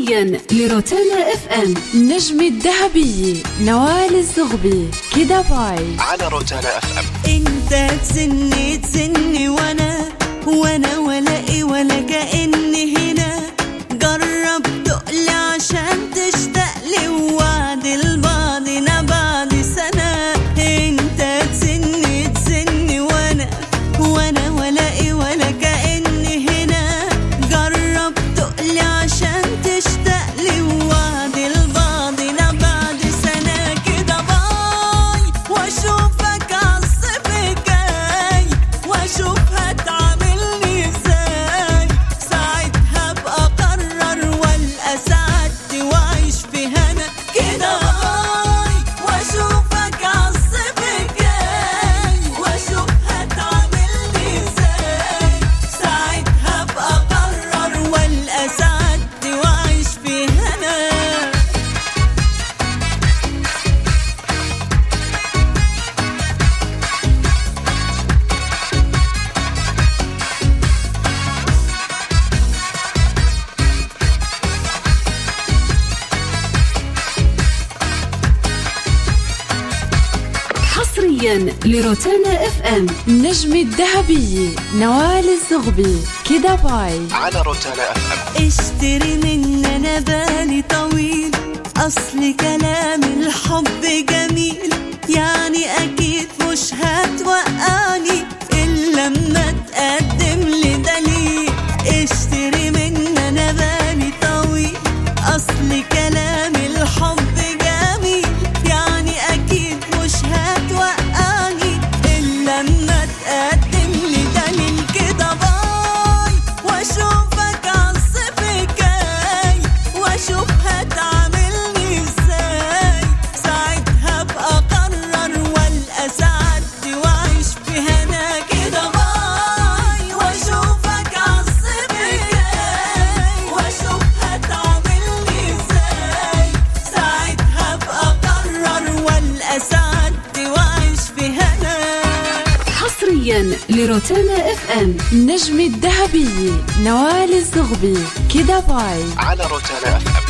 حصريا لروتانا اف ام نجم الذهبية نوال الزغبي كده باي على روتانا اف ام انت تسني تسني وانا وانا ولا ايه ولا كاني هنا جرب تقلي عشان تشتاق لي ووعد لبعضنا بعد سنه انت تسني تسني وانا وانا ولا ايه ولا كاني هنا جرب تقلي عشان تشتاق لي ووعد لبعضنا بعد سنه كده باي واشوفك عالصيف جاي واشوف هتعاملني ازاي ساعتها ابقى اقرر والقى سعادتي واعيش في هنا كده باي واشوفك عالصيف جاي واشوف هتعاملني ازاي ساعتها ابقى اقرر والقى سعادتي واعيش في هنا حصريا لروتانا اف ام نجم الذهبية نوال الزغبي كده باي على روتانا اف ام اشتري مني انا بالي طويل اصل كلام الحب جميل يعني اكيد مش هتوقعني الا لما تقدم لي دليل اشتري مني انا بالي طويل اصل كلام الحب جميل يعني اكيد مش هتوقعني الا لما تقدم لي دليل كده باي واشوفك عالصيف جاي واشوف هتعاملني ازاي ساعتها ابقى اقرر والقى سعادتي واعيش في هنا كده باي واشوفك عالصيف جاي واشوف هتعاملني ازاي ساعتها ابقى اقرر والقى سعادتي واعيش في هنا حصريا لروتانا اف ام نجم الذهبية نوال الزغبي كده باي على روتانا اف ام